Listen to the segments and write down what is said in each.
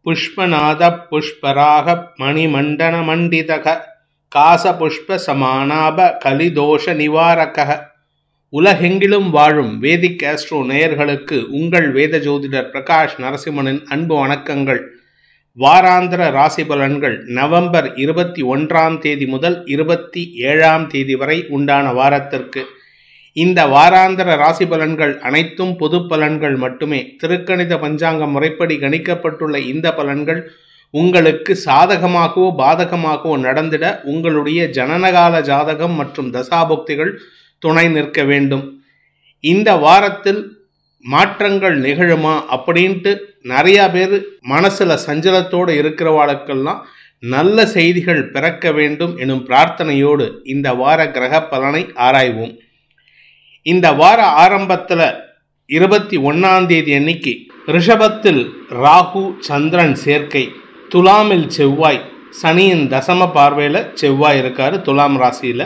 புஷ்பநாத புஷ்பராக மணிமண்டன மண்டிதக காச புஷ்ப சமானாப கலிதோஷ நிவாரக உலகெங்கிலும் வாழும் வேதிக் ஆஸ்ட்ரோ நேயர்களுக்கு உங்கள் வேத ஜோதிடர் பிரகாஷ் நரசிம்மனின் அன்பு வணக்கங்கள் வாராந்திர ராசி பலன்கள் நவம்பர் இருபத்தி ஒன்றாம் தேதி முதல் இருபத்தி ஏழாம் தேதி வரை உண்டான வாரத்திற்கு இந்த வாராந்திர ராசி பலன்கள் அனைத்தும் பொது பலன்கள் மட்டுமே திருக்கணித பஞ்சாங்கம் முறைப்படி கணிக்கப்பட்டுள்ள இந்த பலன்கள் உங்களுக்கு சாதகமாகவோ பாதகமாகவோ நடந்திட உங்களுடைய ஜனனகால ஜாதகம் மற்றும் தசாபுக்திகள் துணை நிற்க வேண்டும் இந்த வாரத்தில் மாற்றங்கள் நிகழுமா அப்படின்ட்டு நிறையா பேர் மனசில் சஞ்சலத்தோடு இருக்கிறவாளுக்கெல்லாம் நல்ல செய்திகள் பிறக்க வேண்டும் எனும் பிரார்த்தனையோடு இந்த வார கிரக பலனை ஆராய்வோம் இந்த வார ஆரம்பத்தில் இருபத்தி ஒன்றாம் தேதி அன்னைக்கு ரிஷபத்தில் ராகு சந்திரன் சேர்க்கை துலாமில் செவ்வாய் சனியின் தசம பார்வையில் செவ்வாய் இருக்கார் துலாம் ராசியில்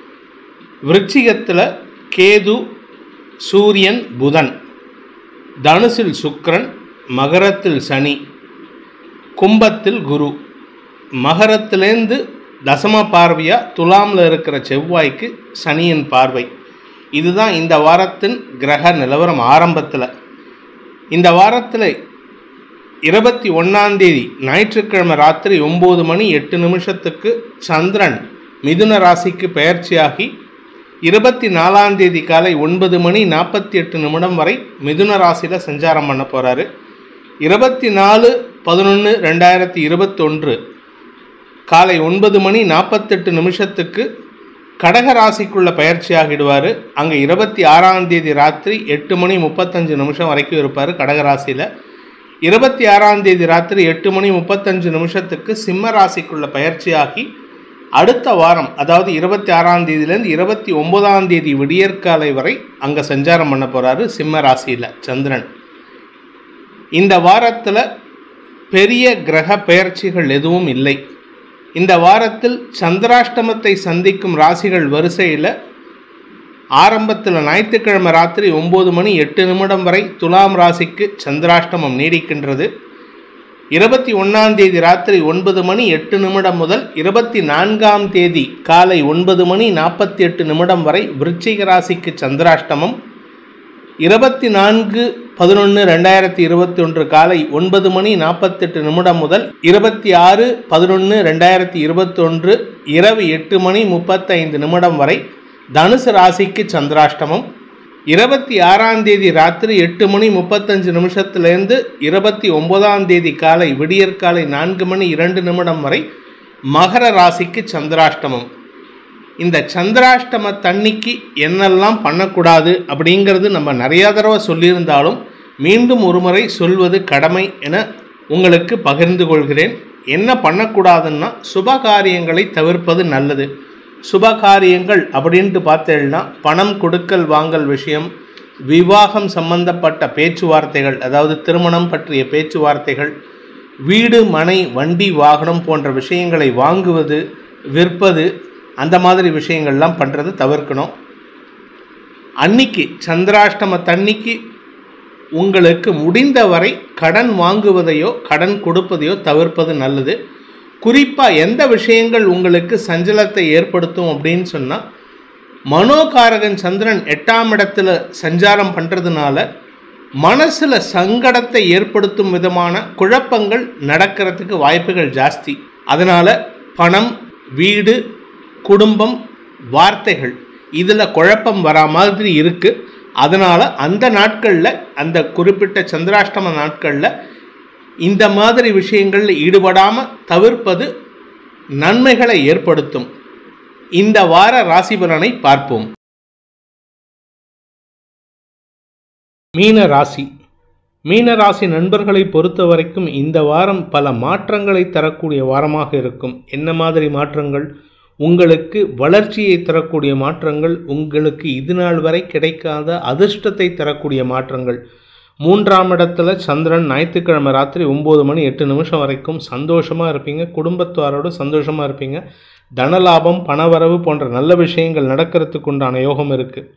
விருச்சிகத்தில் கேது சூரியன் புதன் தனுசில் சுக்கிரன் மகரத்தில் சனி கும்பத்தில் குரு மகரத்திலேருந்து தசம பார்வையாக துலாமில் இருக்கிற செவ்வாய்க்கு சனியின் பார்வை இதுதான் இந்த வாரத்தின் கிரக நிலவரம் ஆரம்பத்தில் இந்த வாரத்தில் இருபத்தி ஒன்றாம் தேதி ஞாயிற்றுக்கிழமை ராத்திரி ஒம்பது மணி எட்டு நிமிஷத்துக்கு சந்திரன் மிதுன ராசிக்கு பெயர்ச்சியாகி இருபத்தி நாலாம் தேதி காலை ஒன்பது மணி நாற்பத்தி எட்டு நிமிடம் வரை மிதுன ராசியில் சஞ்சாரம் பண்ண போகிறாரு இருபத்தி நாலு பதினொன்று ரெண்டாயிரத்தி இருபத்தொன்று காலை ஒன்பது மணி நாற்பத்தெட்டு நிமிஷத்துக்கு கடக ராசிக்குள்ள பயிற்சி ஆகிடுவார் அங்கே இருபத்தி ஆறாம் தேதி ராத்திரி எட்டு மணி முப்பத்தஞ்சு நிமிஷம் வரைக்கும் இருப்பார் கடக ராசியில் இருபத்தி ஆறாம் தேதி ராத்திரி எட்டு மணி முப்பத்தஞ்சு நிமிஷத்துக்கு சிம்ம ராசிக்குள்ள பயிற்சியாகி அடுத்த வாரம் அதாவது இருபத்தி ஆறாம் தேதியிலேருந்து இருபத்தி ஒன்பதாம் தேதி விடியற்காலை வரை அங்கே சஞ்சாரம் பண்ண போகிறாரு சிம்ம ராசியில் சந்திரன் இந்த வாரத்தில் பெரிய கிரக பெயர்ச்சிகள் எதுவும் இல்லை இந்த வாரத்தில் சந்திராஷ்டமத்தை சந்திக்கும் ராசிகள் வரிசையில் ஆரம்பத்தில் ஞாயிற்றுக்கிழமை ராத்திரி ஒம்பது மணி எட்டு நிமிடம் வரை துலாம் ராசிக்கு சந்திராஷ்டமம் நீடிக்கின்றது இருபத்தி ஒன்றாம் தேதி ராத்திரி ஒன்பது மணி எட்டு நிமிடம் முதல் இருபத்தி நான்காம் தேதி காலை ஒன்பது மணி நாற்பத்தி எட்டு நிமிடம் வரை விருச்சிக ராசிக்கு சந்திராஷ்டமம் இருபத்தி நான்கு பதினொன்று ரெண்டாயிரத்தி இருபத்தி ஒன்று காலை ஒன்பது மணி நாற்பத்தெட்டு நிமிடம் முதல் இருபத்தி ஆறு பதினொன்று ரெண்டாயிரத்தி இருபத்தொன்று இரவு எட்டு மணி முப்பத்தைந்து நிமிடம் வரை தனுசு ராசிக்கு சந்திராஷ்டமம் இருபத்தி ஆறாம் தேதி ராத்திரி எட்டு மணி முப்பத்தஞ்சு நிமிஷத்துலேருந்து இருபத்தி ஒன்பதாம் தேதி காலை விடியற்காலை நான்கு மணி இரண்டு நிமிடம் வரை மகர ராசிக்கு சந்திராஷ்டமம் இந்த சந்திராஷ்டம தண்ணிக்கு என்னெல்லாம் பண்ணக்கூடாது அப்படிங்கிறது நம்ம நிறையா தடவை சொல்லியிருந்தாலும் மீண்டும் ஒருமுறை சொல்வது கடமை என உங்களுக்கு பகிர்ந்து கொள்கிறேன் என்ன பண்ணக்கூடாதுன்னா சுப காரியங்களை தவிர்ப்பது நல்லது சுப காரியங்கள் அப்படின்ட்டு பார்த்தேன்னா பணம் கொடுக்கல் வாங்கல் விஷயம் விவாகம் சம்பந்தப்பட்ட பேச்சுவார்த்தைகள் அதாவது திருமணம் பற்றிய பேச்சுவார்த்தைகள் வீடு மனை வண்டி வாகனம் போன்ற விஷயங்களை வாங்குவது விற்பது அந்த மாதிரி விஷயங்கள்லாம் பண்ணுறது தவிர்க்கணும் அன்னைக்கு சந்திராஷ்டம தன்னைக்கு உங்களுக்கு முடிந்தவரை கடன் வாங்குவதையோ கடன் கொடுப்பதையோ தவிர்ப்பது நல்லது குறிப்பாக எந்த விஷயங்கள் உங்களுக்கு சஞ்சலத்தை ஏற்படுத்தும் அப்படின்னு சொன்னால் மனோகாரகன் சந்திரன் எட்டாம் இடத்துல சஞ்சாரம் பண்ணுறதுனால மனசில் சங்கடத்தை ஏற்படுத்தும் விதமான குழப்பங்கள் நடக்கிறதுக்கு வாய்ப்புகள் ஜாஸ்தி அதனால் பணம் வீடு குடும்பம் வார்த்தைகள் இதில் குழப்பம் வரா மாதிரி இருக்குது அதனால் அந்த நாட்களில் அந்த குறிப்பிட்ட சந்திராஷ்டம நாட்களில் இந்த மாதிரி விஷயங்களில் ஈடுபடாமல் தவிர்ப்பது நன்மைகளை ஏற்படுத்தும் இந்த வார ராசி பலனை பார்ப்போம் மீன ராசி மீன ராசி நண்பர்களை பொறுத்த வரைக்கும் இந்த வாரம் பல மாற்றங்களை தரக்கூடிய வாரமாக இருக்கும் என்ன மாதிரி மாற்றங்கள் உங்களுக்கு வளர்ச்சியை தரக்கூடிய மாற்றங்கள் உங்களுக்கு இது நாள் வரை கிடைக்காத அதிர்ஷ்டத்தை தரக்கூடிய மாற்றங்கள் மூன்றாம் இடத்துல சந்திரன் ஞாயிற்றுக்கிழமை ராத்திரி ஒம்பது மணி எட்டு நிமிஷம் வரைக்கும் சந்தோஷமாக இருப்பீங்க குடும்பத்தாரோடு சந்தோஷமாக இருப்பீங்க தனலாபம் பணவரவு போன்ற நல்ல விஷயங்கள் நடக்கிறதுக்கு உண்டான யோகம் இருக்குது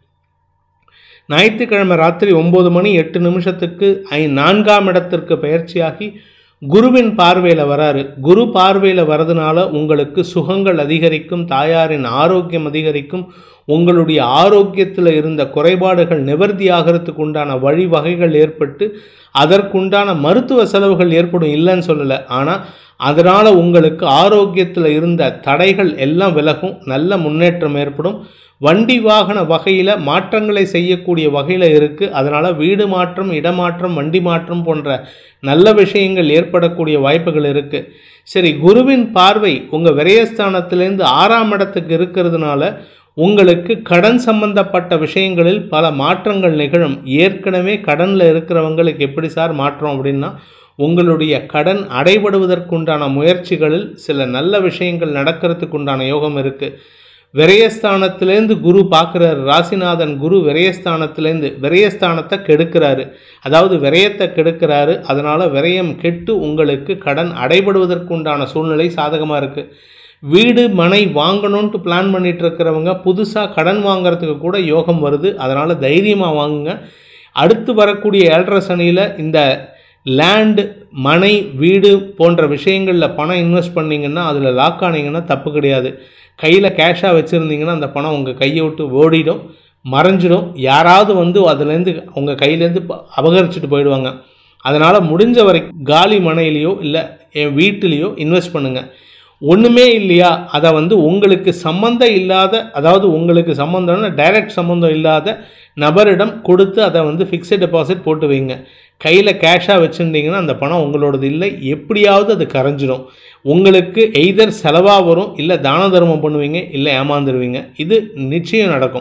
ஞாயிற்றுக்கிழமை ராத்திரி ஒம்பது மணி எட்டு நிமிஷத்துக்கு ஐ நான்காம் இடத்திற்கு பயிற்சியாகி குருவின் பார்வையில் வராரு குரு பார்வையில் வரதுனால உங்களுக்கு சுகங்கள் அதிகரிக்கும் தாயாரின் ஆரோக்கியம் அதிகரிக்கும் உங்களுடைய ஆரோக்கியத்தில் இருந்த குறைபாடுகள் நிவர்த்தி ஆகிறதுக்கு உண்டான வழிவகைகள் ஏற்பட்டு அதற்குண்டான மருத்துவ செலவுகள் ஏற்படும் இல்லைன்னு சொல்லலை ஆனால் அதனால் உங்களுக்கு ஆரோக்கியத்தில் இருந்த தடைகள் எல்லாம் விலகும் நல்ல முன்னேற்றம் ஏற்படும் வண்டி வாகன வகையில் மாற்றங்களை செய்யக்கூடிய வகையில் இருக்குது அதனால் வீடு மாற்றம் இடமாற்றம் வண்டி மாற்றம் போன்ற நல்ல விஷயங்கள் ஏற்படக்கூடிய வாய்ப்புகள் இருக்குது சரி குருவின் பார்வை உங்கள் விரயஸ்தானத்திலேருந்து ஆறாம் இடத்துக்கு இருக்கிறதுனால உங்களுக்கு கடன் சம்பந்தப்பட்ட விஷயங்களில் பல மாற்றங்கள் நிகழும் ஏற்கனவே கடனில் இருக்கிறவங்களுக்கு எப்படி சார் மாற்றம் அப்படின்னா உங்களுடைய கடன் அடைபடுவதற்குண்டான முயற்சிகளில் சில நல்ல விஷயங்கள் நடக்கிறதுக்கு உண்டான யோகம் இருக்குது விரயஸ்தானத்திலேருந்து குரு பார்க்குறாரு ராசிநாதன் குரு விரயஸ்தானத்திலேருந்து விரயஸ்தானத்தை கெடுக்கிறாரு அதாவது விரயத்தை கெடுக்கிறாரு அதனால் விரயம் கெட்டு உங்களுக்கு கடன் அடைபடுவதற்குண்டான சூழ்நிலை சாதகமாக இருக்குது வீடு மனை வாங்கணுன்ட்டு பிளான் பண்ணிட்டு இருக்கிறவங்க புதுசாக கடன் வாங்குறதுக்கு கூட யோகம் வருது அதனால் தைரியமாக வாங்குங்க அடுத்து வரக்கூடிய ஏழரை சனியில் இந்த லேண்டு மனை வீடு போன்ற விஷயங்களில் பணம் இன்வெஸ்ட் பண்ணிங்கன்னா அதில் லாக் ஆனீங்கன்னா தப்பு கிடையாது கையில் கேஷாக வச்சுருந்தீங்கன்னா அந்த பணம் உங்கள் கையை விட்டு ஓடிடும் மறைஞ்சிடும் யாராவது வந்து அதுலேருந்து உங்கள் கையிலேருந்து ப- அபகரிச்சுட்டு போயிடுவாங்க அதனால் முடிஞ்ச வரைக்கும் காலி மனையிலையோ இல்லை என் வீட்டிலையோ இன்வெஸ்ட் பண்ணுங்கள் ஒன்றுமே இல்லையா அதை வந்து உங்களுக்கு சம்மந்தம் இல்லாத அதாவது உங்களுக்கு சம்மந்தம்னா டைரக்ட் சம்மந்தம் இல்லாத நபரிடம் கொடுத்து அதை வந்து ஃபிக்ஸட் டெபாசிட் போட்டு வைங்க கையில் கேஷாக வச்சுருந்தீங்கன்னா அந்த பணம் உங்களோடது இல்லை எப்படியாவது அது கரைஞ்சிடும் உங்களுக்கு எய்தர் செலவாக வரும் இல்லை தான தர்மம் பண்ணுவீங்க இல்லை ஏமாந்துருவீங்க இது நிச்சயம் நடக்கும்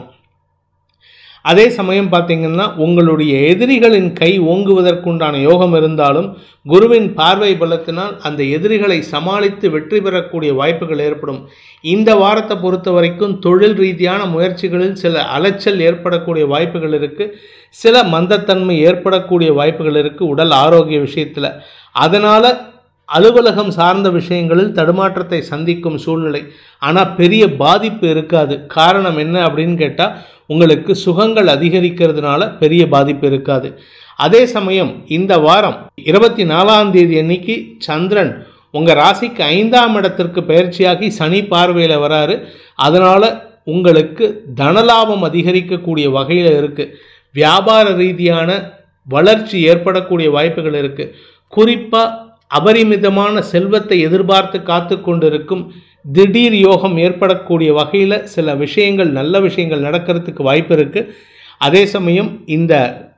அதே சமயம் பார்த்தீங்கன்னா உங்களுடைய எதிரிகளின் கை ஓங்குவதற்குண்டான யோகம் இருந்தாலும் குருவின் பார்வை பலத்தினால் அந்த எதிரிகளை சமாளித்து வெற்றி பெறக்கூடிய வாய்ப்புகள் ஏற்படும் இந்த வாரத்தை பொறுத்த வரைக்கும் தொழில் ரீதியான முயற்சிகளில் சில அலைச்சல் ஏற்படக்கூடிய வாய்ப்புகள் இருக்குது சில மந்தத்தன்மை ஏற்படக்கூடிய வாய்ப்புகள் இருக்குது உடல் ஆரோக்கிய விஷயத்தில் அதனால் அலுவலகம் சார்ந்த விஷயங்களில் தடுமாற்றத்தை சந்திக்கும் சூழ்நிலை ஆனால் பெரிய பாதிப்பு இருக்காது காரணம் என்ன அப்படின்னு கேட்டால் உங்களுக்கு சுகங்கள் அதிகரிக்கிறதுனால பெரிய பாதிப்பு இருக்காது அதே சமயம் இந்த வாரம் இருபத்தி நாலாம் தேதி அன்னைக்கு சந்திரன் உங்கள் ராசிக்கு ஐந்தாம் இடத்திற்கு பயிற்சியாகி சனி பார்வையில் வராரு அதனால் உங்களுக்கு தனலாபம் அதிகரிக்கக்கூடிய வகையில் இருக்குது வியாபார ரீதியான வளர்ச்சி ஏற்படக்கூடிய வாய்ப்புகள் இருக்குது குறிப்பாக அபரிமிதமான செல்வத்தை எதிர்பார்த்து காத்து கொண்டிருக்கும் திடீர் யோகம் ஏற்படக்கூடிய வகையில் சில விஷயங்கள் நல்ல விஷயங்கள் நடக்கிறதுக்கு வாய்ப்பு இருக்குது அதே சமயம் இந்த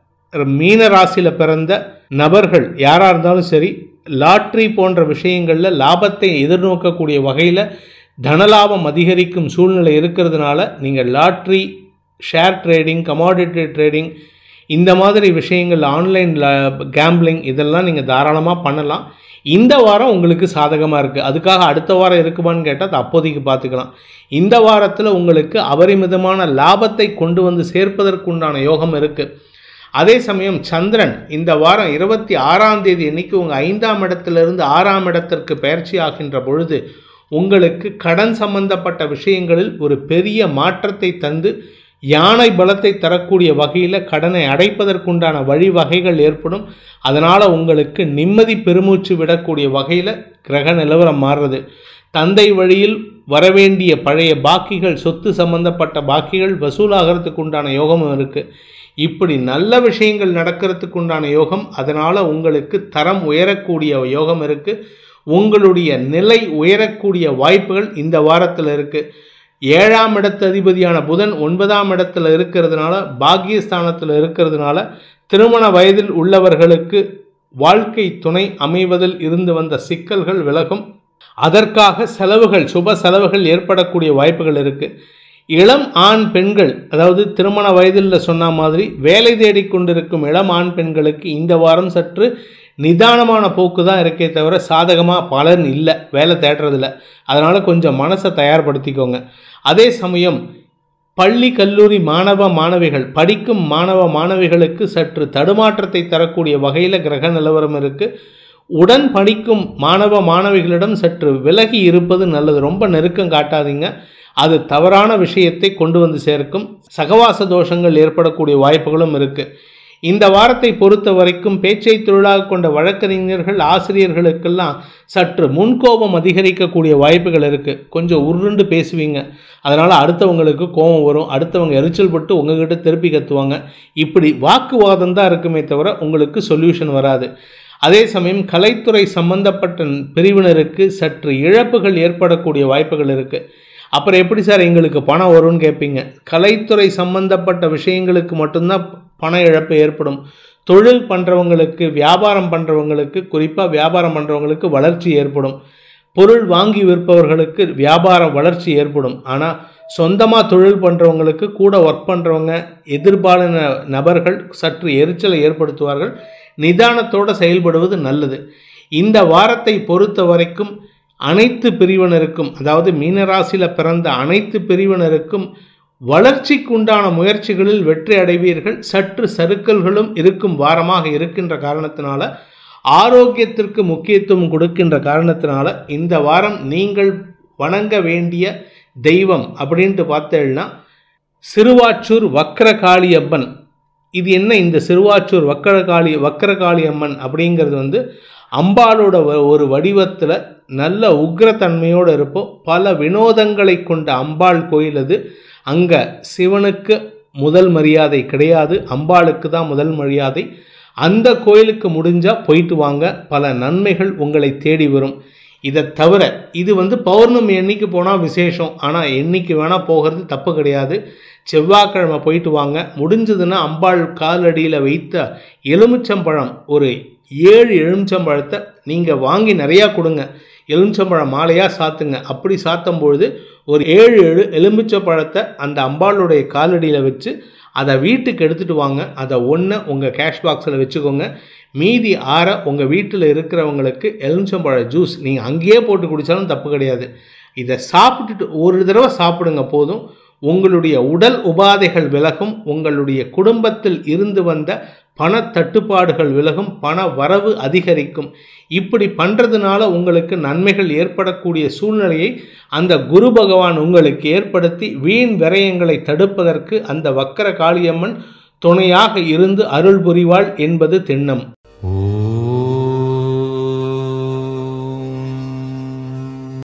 மீன ராசியில் பிறந்த நபர்கள் யாராக இருந்தாலும் சரி லாட்ரி போன்ற விஷயங்களில் லாபத்தை எதிர்நோக்கக்கூடிய வகையில் தனலாபம் அதிகரிக்கும் சூழ்நிலை இருக்கிறதுனால நீங்கள் lottery share trading commodity trading இந்த மாதிரி விஷயங்கள் ஆன்லைன் கேம்பிளிங் இதெல்லாம் நீங்கள் தாராளமாக பண்ணலாம் இந்த வாரம் உங்களுக்கு சாதகமாக இருக்குது அதுக்காக அடுத்த வாரம் இருக்குமான்னு கேட்டால் அது அப்போதைக்கு பார்த்துக்கலாம் இந்த வாரத்தில் உங்களுக்கு அபரிமிதமான லாபத்தை கொண்டு வந்து சேர்ப்பதற்குண்டான யோகம் இருக்குது அதே சமயம் சந்திரன் இந்த வாரம் இருபத்தி ஆறாம் தேதி அன்னைக்கு உங்கள் ஐந்தாம் இடத்திலிருந்து ஆறாம் இடத்திற்கு பயிற்சி ஆகின்ற பொழுது உங்களுக்கு கடன் சம்பந்தப்பட்ட விஷயங்களில் ஒரு பெரிய மாற்றத்தை தந்து யானை பலத்தை தரக்கூடிய வகையில் கடனை அடைப்பதற்குண்டான வழிவகைகள் ஏற்படும் அதனால் உங்களுக்கு நிம்மதி பெருமூச்சு விடக்கூடிய வகையில் கிரக நிலவரம் மாறுறது தந்தை வழியில் வரவேண்டிய பழைய பாக்கிகள் சொத்து சம்பந்தப்பட்ட பாக்கிகள் வசூலாகிறதுக்கு உண்டான யோகமும் இருக்குது இப்படி நல்ல விஷயங்கள் நடக்கிறதுக்கு உண்டான யோகம் அதனால் உங்களுக்கு தரம் உயரக்கூடிய யோகம் இருக்குது உங்களுடைய நிலை உயரக்கூடிய வாய்ப்புகள் இந்த வாரத்தில் இருக்குது ஏழாம் இடத்து அதிபதியான புதன் ஒன்பதாம் இடத்துல இருக்கிறதுனால பாக்கியஸ்தானத்தில் இருக்கிறதுனால திருமண வயதில் உள்ளவர்களுக்கு வாழ்க்கை துணை அமைவதில் இருந்து வந்த சிக்கல்கள் விலகும் அதற்காக செலவுகள் சுப செலவுகள் ஏற்படக்கூடிய வாய்ப்புகள் இருக்குது இளம் ஆண் பெண்கள் அதாவது திருமண வயதில் சொன்ன மாதிரி வேலை தேடிக் கொண்டிருக்கும் இளம் ஆண் பெண்களுக்கு இந்த வாரம் சற்று நிதானமான போக்கு தான் இருக்கே தவிர சாதகமாக பலன் இல்லை வேலை தேடுறதில்ல அதனால் கொஞ்சம் மனசை தயார்படுத்திக்கோங்க அதே சமயம் பள்ளி கல்லூரி மாணவ மாணவிகள் படிக்கும் மாணவ மாணவிகளுக்கு சற்று தடுமாற்றத்தை தரக்கூடிய வகையில் கிரக நிலவரம் இருக்குது உடன் படிக்கும் மாணவ மாணவிகளிடம் சற்று விலகி இருப்பது நல்லது ரொம்ப நெருக்கம் காட்டாதீங்க அது தவறான விஷயத்தை கொண்டு வந்து சேர்க்கும் சகவாச தோஷங்கள் ஏற்படக்கூடிய வாய்ப்புகளும் இருக்குது இந்த வாரத்தை பொறுத்த வரைக்கும் பேச்சை தொழிலாக கொண்ட வழக்கறிஞர்கள் ஆசிரியர்களுக்கெல்லாம் சற்று முன்கோபம் அதிகரிக்கக்கூடிய வாய்ப்புகள் இருக்குது கொஞ்சம் உருண்டு பேசுவீங்க அதனால் அடுத்தவங்களுக்கு கோபம் வரும் அடுத்தவங்க எரிச்சல் பட்டு உங்ககிட்ட திருப்பி கத்துவாங்க இப்படி வாக்குவாதம் தான் இருக்குமே தவிர உங்களுக்கு சொல்யூஷன் வராது அதே சமயம் கலைத்துறை சம்பந்தப்பட்ட பிரிவினருக்கு சற்று இழப்புகள் ஏற்படக்கூடிய வாய்ப்புகள் இருக்குது அப்புறம் எப்படி சார் எங்களுக்கு பணம் வரும்னு கேட்பீங்க கலைத்துறை சம்பந்தப்பட்ட விஷயங்களுக்கு மட்டும்தான் பண இழப்பு ஏற்படும் தொழில் பண்ணுறவங்களுக்கு வியாபாரம் பண்ணுறவங்களுக்கு குறிப்பாக வியாபாரம் பண்ணுறவங்களுக்கு வளர்ச்சி ஏற்படும் பொருள் வாங்கி விற்பவர்களுக்கு வியாபார வளர்ச்சி ஏற்படும் ஆனால் சொந்தமாக தொழில் பண்ணுறவங்களுக்கு கூட ஒர்க் பண்ணுறவங்க எதிர்பாலின நபர்கள் சற்று எரிச்சலை ஏற்படுத்துவார்கள் நிதானத்தோடு செயல்படுவது நல்லது இந்த வாரத்தை பொறுத்த வரைக்கும் அனைத்து பிரிவினருக்கும் அதாவது மீனராசியில் பிறந்த அனைத்து பிரிவினருக்கும் வளர்ச்சிக்கு உண்டான முயற்சிகளில் வெற்றி அடைவீர்கள் சற்று சறுக்கல்களும் இருக்கும் வாரமாக இருக்கின்ற காரணத்தினால ஆரோக்கியத்திற்கு முக்கியத்துவம் கொடுக்கின்ற காரணத்தினால இந்த வாரம் நீங்கள் வணங்க வேண்டிய தெய்வம் அப்படின்ட்டு பார்த்தேன்னா சிறுவாச்சூர் வக்கரகாளி அம்மன் இது என்ன இந்த சிறுவாச்சூர் வக்கரகாளி வக்கரகாளி அம்மன் அப்படிங்கிறது வந்து அம்பாளோட வ- ஒரு வடிவத்தில் நல்ல உக்ரத்தன்மையோடு இருப்போம் பல வினோதங்களை கொண்ட அம்பாள் கோயில் அது அங்கே சிவனுக்கு முதல் மரியாதை கிடையாது அம்பாளுக்கு தான் முதல் மரியாதை அந்த கோயிலுக்கு முடிஞ்சால் போயிட்டு வாங்க பல நன்மைகள் உங்களை தேடி வரும் இதை தவிர இது வந்து பௌர்ணமி என்னைக்கு போனால் விசேஷம் ஆனால் என்னைக்கு வேணால் போகிறது தப்பு கிடையாது செவ்வாய்க்கிழமை போயிட்டு வாங்க முடிஞ்சதுன்னா அம்பாள் காலடியில் வைத்த எலுமிச்சம்பழம் ஒரு ஏழு எலுமிச்சம்பழத்தை நீங்கள் வாங்கி நிறையா கொடுங்க எலுமிச்சம்பழம் மாலையாக சாத்துங்க அப்படி சாத்தும் பொழுது ஒரு ஏழு எழு எலுமிச்சம்பழத்தை அந்த அம்பாளுடைய காலடியில் வச்சு அதை வீட்டுக்கு எடுத்துகிட்டு வாங்க அதை ஒன்று உங்கள் கேஷ் பாக்ஸில் வச்சுக்கோங்க மீதி ஆற உங்கள் வீட்டில் இருக்கிறவங்களுக்கு எலுமிச்சம்பழ ஜூஸ் நீங்கள் அங்கேயே போட்டு குடித்தாலும் தப்பு கிடையாது இதை சாப்பிட்டுட்டு ஒரு தடவை சாப்பிடுங்க போதும் உங்களுடைய உடல் உபாதைகள் விலகும் உங்களுடைய குடும்பத்தில் இருந்து வந்த பண தட்டுப்பாடுகள் விலகும் பண வரவு அதிகரிக்கும் இப்படி பண்ணுறதுனால உங்களுக்கு நன்மைகள் ஏற்படக்கூடிய சூழ்நிலையை அந்த குரு பகவான் உங்களுக்கு ஏற்படுத்தி வீண் விரயங்களை தடுப்பதற்கு அந்த வக்கர காளியம்மன் துணையாக இருந்து அருள் புரிவாள் என்பது திண்ணம்